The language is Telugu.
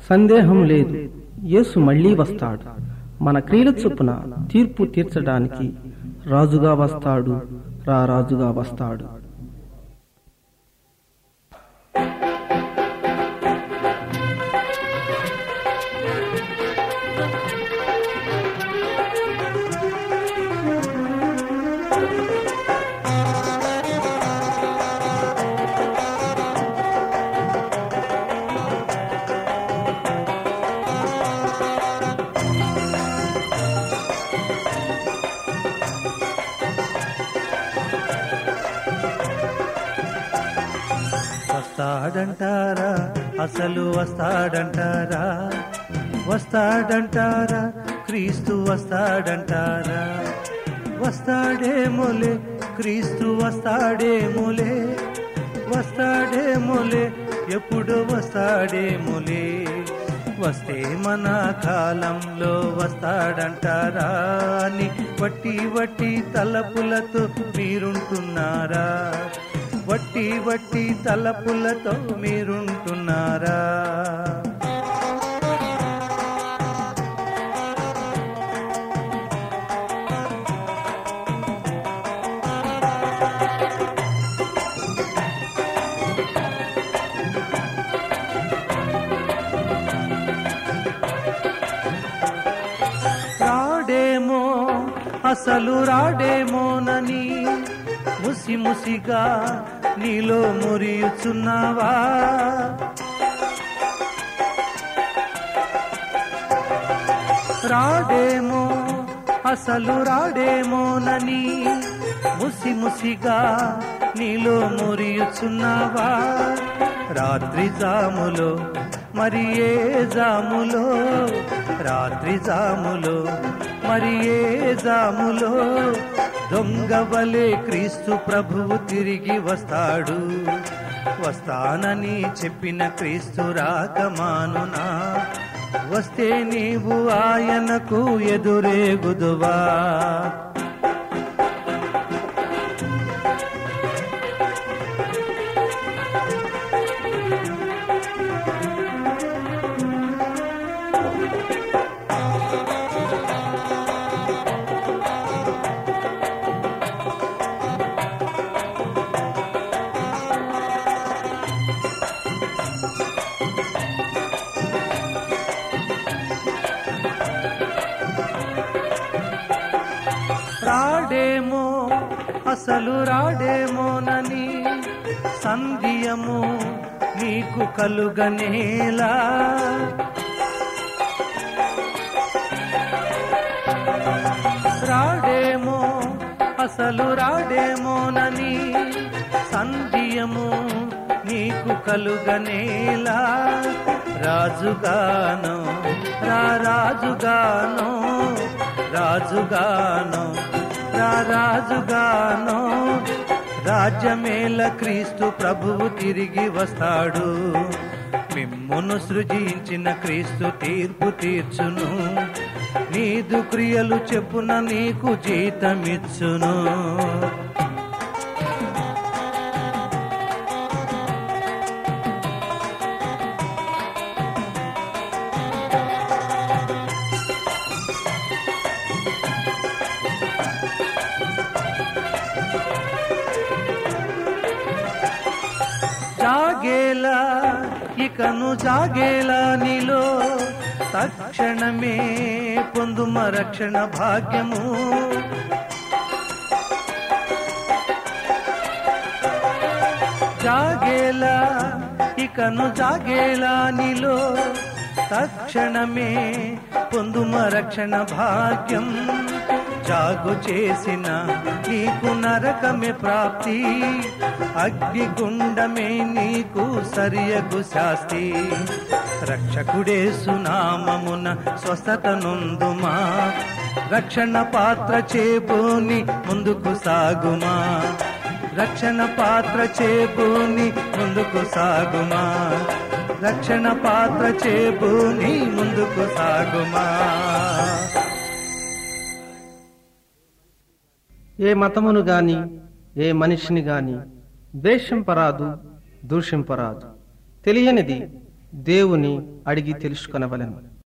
సందేహం లేదు యేసు మళ్ళీ వస్తాడు మన క్రియల చొప్పున తీర్పు తీర్చడానికి రాజుగా వస్తాడు రా రాజుగా వస్తాడు వస్తాడంటారా అసలు వస్తాడంటారా వస్తాడంటారా క్రీస్తు వస్తాడంటారా వస్తాడేమోలే క్రీస్తు వస్తాడేమోలే వస్తాడేమోలే ఎప్పుడు వస్తాడేమోలే వస్తే మన కాలంలో వస్తాడంటారా అని వట్టి వట్టి తలపులతో మీరుంటున్నారా వట్టి వట్టి తలపులతో మీరుంటున్నారా రాడేమో అసలు రాడేమోనని ముసి ముసిగా నీలో మురియుచున్నావా రాడేమో అసలు రాడేమోనని ముసి ముసిగా నీలో మురియుచున్నావా రాత్రి జాములో మరి ఏ జాములో రాత్రి జాములో మరి ఏ జాములో దొంగవలే క్రీస్తు ప్రభువు తిరిగి వస్తాడు వస్తానని చెప్పిన క్రీస్తు రాకమానునా వస్తే నీవు ఆయనకు ఎదురేగుదువా రాడేమో అసలు రాడేమోనని సంధ్యము నీకు కలుగనేలా రాడేమో అసలు రాడేమోనని సంధ్యము నీకు కలుగనేలా రాజుగాను రా రాజుగాను రాజుగాను రా రాజుగాను రాజ్యమేల క్రీస్తు ప్రభువు తిరిగి వస్తాడు మిమ్మును సృజించిన క్రీస్తు తీర్పు తీర్చును నీదు క్రియలు చెప్పున నీకు జీతమిచ్చును జాగేలా ఇకను జాగేలా నీలో తక్షణమే పొందుమ రక్షణ భాగ్యము జాగేలా ఇకను జాగేలా నీలో తక్షణమే పొందుమ రక్షణ భాగ్యం జాగు చేసిన నీకు నరకమే ప్రాప్తి అగ్నిగుండమే నీకు సరియగు శాస్తి రక్షకుడే సునామమున స్వస్థత నొందుమా రక్షణ పాత్ర చేబోని ముందుకు సాగుమా రక్షణ పాత్ర చేబూని ముందుకు సాగుమా రక్షణ పాత్ర చేబూని ముందుకు సాగుమా ఏ మతమును గాని ఏ మనిషిని గాని ద్వేషింపరాదు దూషింపరాదు తెలియనిది దేవుని అడిగి తెలుసుకొనవలెను